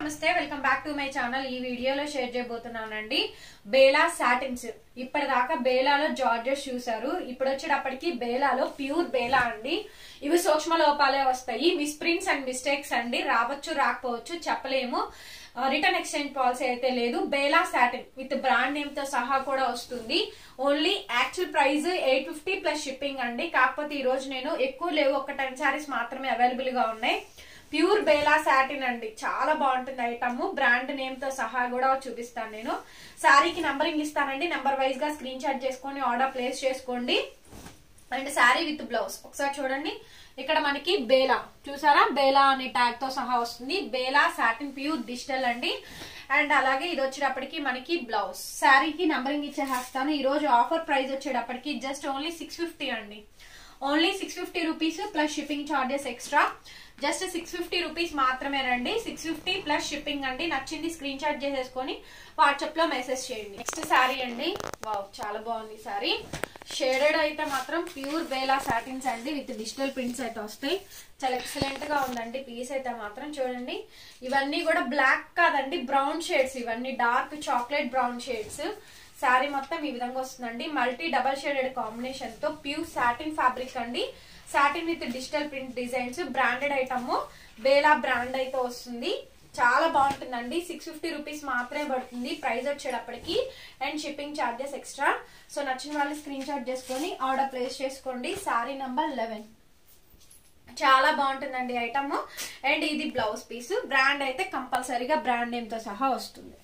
నమస్తే welcome back to my channel ఈ వీడియోలో షేర్ చేయబోతున్నానండి బేలా సాటిన్స్ ఇప్పటిదాకా బేలాలో జార్జెస్ చూసారు ఇప్పుడు వచ్చేటప్పటికి బేలాలో ప్యూర్ బేలా అండి ఇవి సూక్ష్మ లోపాలే వస్తాయి మిస్ప్రింట్స్ అండ్ మిస్టేక్స్ అండి రావచ్చు రాకపోవచ్చు చెప్పలేము రిటర్న్ ఎక్స్చేంజ్ పాలసీ అయితే లేదు Bela satin with brand name తో సహా కూడా వస్తుంది only actual price eight fifty plus shipping అండి కాకపోతే ఈ రోజు నేను ఎక్కువ లేవు ఒక టెన్ సారీస్ మాత్రమే అవైలబుల్ గా ఉన్నాయి ప్యూర్ బేలా సాటిన్ అండి చాలా బాగుంటుంది ఐటమ్ బ్రాండ్ నేమ్ తో సహా కూడా చూపిస్తాను నేను శారీకి నంబరింగ్ ఇస్తానండి నంబర్ వైజ్ గా స్క్రీన్ షాట్ చేసుకొని ఆర్డర్ ప్లేస్ చేసుకోండి అండ్ శారీ విత్ బ్లౌజ్ ఒకసారి చూడండి ఇక్కడ మనకి బేలా చూసారా బేలా అనే ట్యాగ్ తో సహా వస్తుంది బేలా సాటిన్ ప్యూర్ డిజిటల్ అండి అండ్ అలాగే ఇది వచ్చేటప్పటికి మనకి బ్లౌజ్ శారీకి నంబరింగ్ ఇచ్చేస్తాను ఈ రోజు ఆఫర్ ప్రైస్ వచ్చేటప్పటికి జస్ట్ ఓన్లీ సిక్స్ ఫిఫ్టీ అండి only six fifty rupees plus shipping charges extra just six fifty rupees మాత్రమేనండి సిక్స్ ఫిఫ్టీ ప్లస్ షిప్పింగ్ అండి నచ్చింది స్క్రీన్ షాట్ చేసేసుకొని వాట్సాప్ లో మెసేజ్ చేయండి నెక్స్ట్ శారీ అండి వావ్ చాలా బాగుంది శారీ షేడెడ్ అయితే మాత్రం ప్యూర్ బేలా సాటిన్స్ అండి విత్ డిజిటల్ ప్రింట్స్ అయితే వస్తాయి చాలా ఎక్సలెంట్ గా ఉందండి పీస్ అయితే మాత్రం చూడండి ఇవన్నీ కూడా బ్లాక్ కాదండి బ్రౌన్ షేడ్స్ ఇవన్నీ dark chocolate brown shades sari మొత్తం ఈ విధంగా వస్తుందండి మల్టీ డబల్ షేడెడ్ కాంబినేషన్ తో ప్యూర్ సాటిన్ ఫ్యాబ్రిక్ అండి satin with digital print designs branded item Bela brand అయితే వస్తుంది చాలా బాగుంటుందండి సిక్స్ ఫిఫ్టీ రూపీస్ మాత్రమే పడుతుంది ప్రైస్ వచ్చేటప్పటికి and shipping charges extra so నచ్చిన వాళ్ళు స్క్రీన్ షాట్ చేసుకొని ఆర్డర్ ప్లేస్ చేసుకోండి సారీ నంబర్ లెవెన్ చాలా బాగుంటుందండి ఐటమ్ అండ్ ఇది బ్లౌజ్ పీస్ బ్రాండ్ అయితే కంపల్సరీగా బ్రాండ్ నేమ్ తో సహా వస్తుంది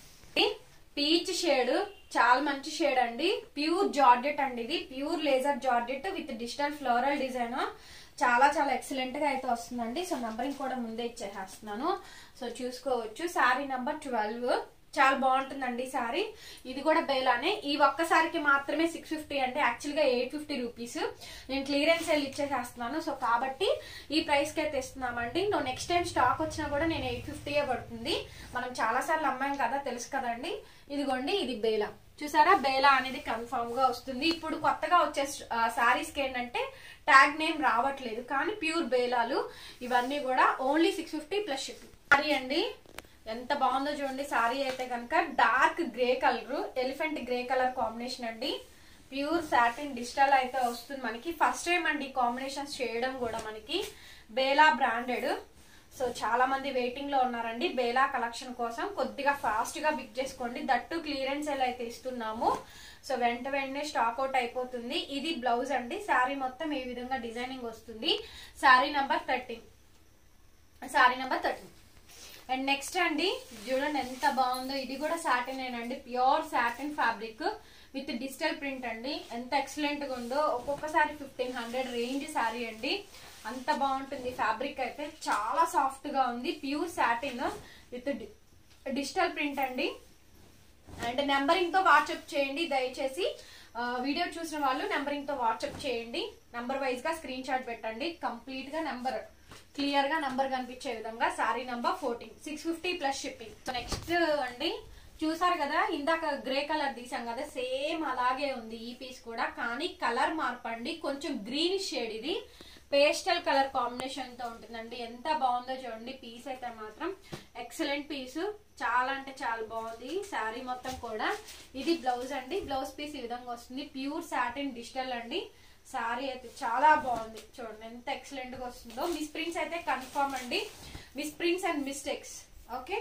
పీచ్ షేడ్ చాలా మంచి షేడ్ అండి ప్యూర్ జార్జెట్ అండి ఇది pure laser georgette with digital floral design చాలా చాలా ఎక్సలెంట్ గా అయితే వస్తుందండి సో నంబరింగ్ కూడా ముందే ఇచ్చేసేస్తున్నాను సో చూసుకోవచ్చు శారీ నంబర్ ట్వెల్వ్ చాలా బాగుంటుందండి సారీ ఇది కూడా బేలానే ఈ ఒక్క సారీకి మాత్రమే సిక్స్ ఫిఫ్టీ అంటే యాక్చువల్ గా ఎయిట్ ఫిఫ్టీ రూపీస్ నేను క్లియరెన్స్ సేల్ ఇచ్చేసేస్తున్నాను సో కాబట్టి ఈ ప్రైస్ కి అయితే ఇస్తున్నామండి నువ్వు నెక్స్ట్ టైం స్టాక్ వచ్చినా కూడా నేను ఎయిట్ ఫిఫ్టీయే పడుతుంది మనం చాలా సార్లు అమ్మాం కదా తెలుసు కదండి ఇదిగోండి ఇది బేలా చూసారా బేలా అనేది కన్ఫర్మ్ గా వస్తుంది ఇప్పుడు కొత్తగా వచ్చే సారీస్ కి ఏంటంటే ట్యాగ్ నేమ్ రావట్లేదు కానీ ప్యూర్ బేలాలు ఇవన్నీ కూడా only six fifty plus shipping sari అండి ఎంత బాగుందో చూడండి సారీ అయితే కనుక dark grey colour elephant grey colour combination అండి ప్యూర్ సాటిన్ డిజిటల్ అయితే వస్తుంది మనకి ఫస్ట్ టైం అండి కాంబినేషన్స్ చేయడం కూడా మనకి బేలా బ్రాండెడ్ సో చాలా మంది వెయిటింగ్ లో ఉన్నారండి బేలా కలెక్షన్ కోసం కొద్దిగా ఫాస్ట్ గా బిక్ చేసుకోండి దట్టు క్లియరెన్స్ ఎలా అయితే ఇస్తున్నాము సో వెంట వెంటనే స్టాక్ అవుట్ అయిపోతుంది ఇది బ్లౌజ్ అండి శారీ మొత్తం ఈ విధంగా డిజైనింగ్ వస్తుంది sari number thirteen sari number thirteen and next అండి చూడండి ఎంత బాగుందో ఇది కూడా సాటిన్ అండి pure satin fabric with digital print అండి ఎంత ఎక్సలెంట్ గా ఉందో ఒక్కొక్కసారి ఫిఫ్టీన్ హండ్రెడ్ రేంజ్ శారీ అండి అంత బాగుంటుంది ఫ్యాబ్రిక్ అయితే చాలా సాఫ్ట్ గా ఉంది pure satin with digital print అండి అండ్ నెంబరింగ్ తో వాట్సాప్ చేయండి దయచేసి వీడియో చూసిన వాళ్ళు నెంబరింగ్ తో వాట్సాప్ చేయండి నెంబర్ వైజ్ గా స్క్రీన్ షాట్ పెట్టండి కంప్లీట్ గా నెంబర్ క్లియర్ గా నంబర్ కనిపించే విధంగా sari number fourteen six fifty plus shipping next అండి చూసారు కదా ఇందాక గ్రే కలర్ తీసాం కదా సేమ్ అలాగే ఉంది ఈ పీస్ కూడా కానీ కలర్ మార్పు అండి కొంచెం గ్రీన్ షేడ్ ఇది పేస్టల్ కలర్ కాంబినేషన్ తో ఉంటుందండి ఎంత బాగుందో చూడండి పీస్ అయితే మాత్రం ఎక్సలెంట్ పీస్ చాలా అంటే చాలా బాగుంది శారీ మొత్తం కూడా ఇది బ్లౌజ్ అండి బ్లౌజ్ పీస్ ఈ విధంగా వస్తుంది ప్యూర్ సాటిన్ డిజిటల్ అండి శారీ అయితే చాలా బాగుంది చూడండి ఎంత ఎక్సలెంట్ గా వస్తుందో మిస్ ప్రింట్స్ అయితే కన్ఫర్మ్ అండి misprints and mistakes okay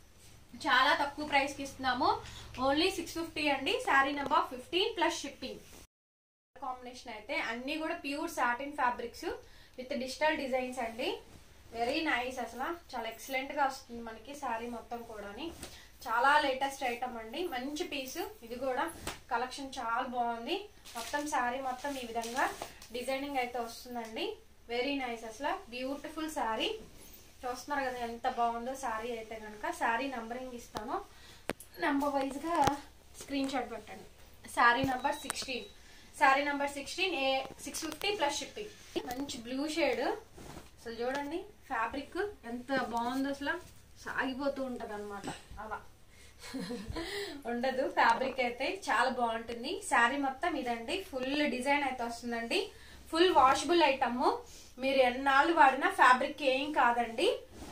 చాలా తక్కువ ప్రైస్ కి ఇస్తున్నాము ఓన్లీ సిక్స్ ఫిఫ్టీ అండి sari number fifteen plus shipping combination అయితే అన్ని కూడా pure satin fabrics with digital designs అండి వెరీ నైస్ అసలు చాలా ఎక్సలెంట్ గా వస్తుంది మనకి శారీ మొత్తం కూడాని చాలా లేటెస్ట్ ఐటమ్ అండి మంచి పీస్ ఇది కూడా కలెక్షన్ చాలా బాగుంది మొత్తం శారీ మొత్తం ఈ విధంగా డిజైనింగ్ అయితే వస్తుందండి వెరీ నైస్ అసలు బ్యూటిఫుల్ శారీ చూస్తున్నారు కదా ఎంత బాగుందో శారీ అయితే కనుక శారీ నంబరింగ్ ఇస్తాను నెంబర్ వైజ్ గా స్క్రీన్ షాట్ పెట్టండి sari number sixteen sari number sixteen ఏ సిక్స్ ఫిఫ్టీ ప్లస్ షిప్పింగ్ మంచి బ్లూ షేడ్ అసలు చూడండి ఫ్యాబ్రిక్ ఎంత బాగుందో అసలు సాగిపోతూ ఉంటది అనమాట అలా ఉండదు ఫ్యాబ్రిక్ అయితే చాలా బాగుంటుంది శారీ మొత్తం ఇదండి ఫుల్ డిజైన్ అయితే వస్తుందండి ఫుల్ వాషబుల్ ఐటమ్ మీరు ఎన్నాళ్ళు వాడినా ఫ్యాబ్రిక్ ఏం కాదండి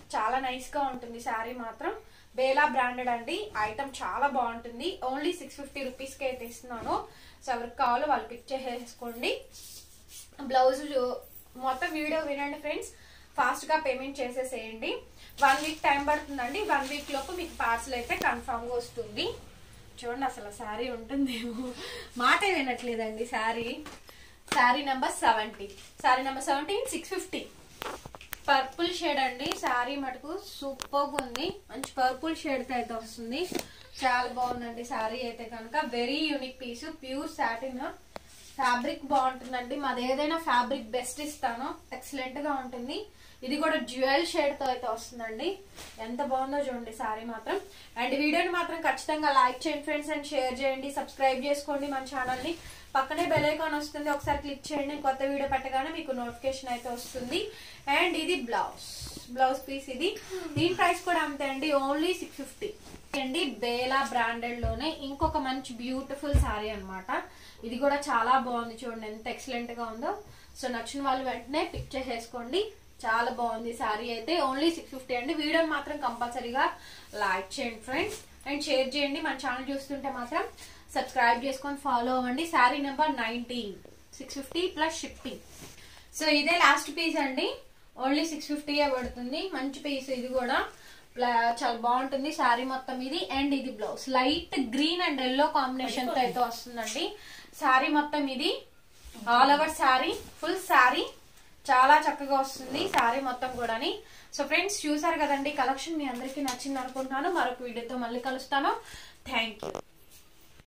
చాలా నైస్ గా ఉంటుంది శారీ మాత్రం బేలా బ్రాండెడ్ అండి ఐటమ్ చాలా బాగుంటుంది ఓన్లీ సిక్స్ ఫిఫ్టీ రూపీస్ కి అయితే ఇస్తున్నాను సో ఎవరికి కావాలో వాళ్ళు పిక్ చేసేసుకోండి బ్లౌజ్ మొత్తం వీడియో వినండి ఫ్రెండ్స్ ఫాస్ట్ గా పేమెంట్ చేసేసేయండి వన్ వీక్ టైం పడుతుందండి వన్ వీక్ లోపు మీకు పార్సల్ అయితే కన్ఫామ్ గా వస్తుంది చూడండి అసలు శారీ ఉంటుందేమో మాట వినట్లేదండి sari sari number seventy sari number seventeen six fifty purple shade అండి శారీ మటుకు సూపర్ ఉంది మంచి పర్పుల్ షేడ్ తో అయితే వస్తుంది చాలా బాగుందండి శారీ అయితే కనుక very unique piece pure satin fabric బాగుంటుందండి మాది ఏదైనా ఫ్యాబ్రిక్ బెస్ట్ ఇస్తాను ఎక్సలెంట్ గా ఉంటుంది ఇది కూడా జ్యువెల్ షేడ్ తో అయితే వస్తుందండి ఎంత బాగుందో చూడండి శారీ మాత్రం అండ్ వీడియోని మాత్రం ఖచ్చితంగా లైక్ చేయండి ఫ్రెండ్స్ అండ్ షేర్ చేయండి సబ్స్క్రైబ్ చేసుకోండి మన ఛానల్ ని పక్కనే బెల్ ఐకాన్ వస్తుంది ఒకసారి క్లిక్ చేయండి నేను కొత్త వీడియో పెట్టగానే మీకు నోటిఫికేషన్ అయితే వస్తుంది అండ్ ఇది బ్లౌజ్ బ్లౌజ్ పీస్ ఇది దీని ప్రైస్ కూడా అంతే అండి ఓన్లీ సిక్స్ ఫిఫ్టీ అండి బేలా బ్రాండెడ్ లోనే ఇంకొక మంచి బ్యూటిఫుల్ శారీ అన్నమాట ఇది కూడా చాలా బాగుంది చూడండి ఎంత ఎక్సలెంట్ గా ఉందో సో నచ్చిన వాళ్ళు వెంటనే పిక్ చేసేసుకోండి చాలా బాగుంది శారీ అయితే ఓన్లీ సిక్స్ ఫిఫ్టీ అండి వీడియోని మాత్రం కంపల్సరీగా లైక్ చేయండి ఫ్రెండ్స్ అండ్ షేర్ చేయండి మన ఛానల్ చూస్తుంటే మాత్రం సబ్స్క్రైబ్ చేసుకొని ఫాలో అవ్వండి sari number nineteen six fifty plus shipping so ఇదే లాస్ట్ పీస్ అండి ఓన్లీ సిక్స్ ఫిఫ్టీయే పడుతుంది మంచి పీస్ ఇది కూడా ప్లా- చాలా బాగుంటుంది శారీ మొత్తం ఇది అండ్ ఇది blouse light green and yellow combination తో అయితే వస్తుందండి శారీ మొత్తం ఇది all over sari full sari చాలా చక్కగా వస్తుంది శారీ మొత్తం కూడాని సో ఫ్రెండ్స్ చూసారు కదండి కలెక్షన్ మీ అందరికీ నచ్చింది అనుకుంటున్నాను మరొక వీడియోతో మళ్ళీ కలుస్తాను థ్యాంక్ యూ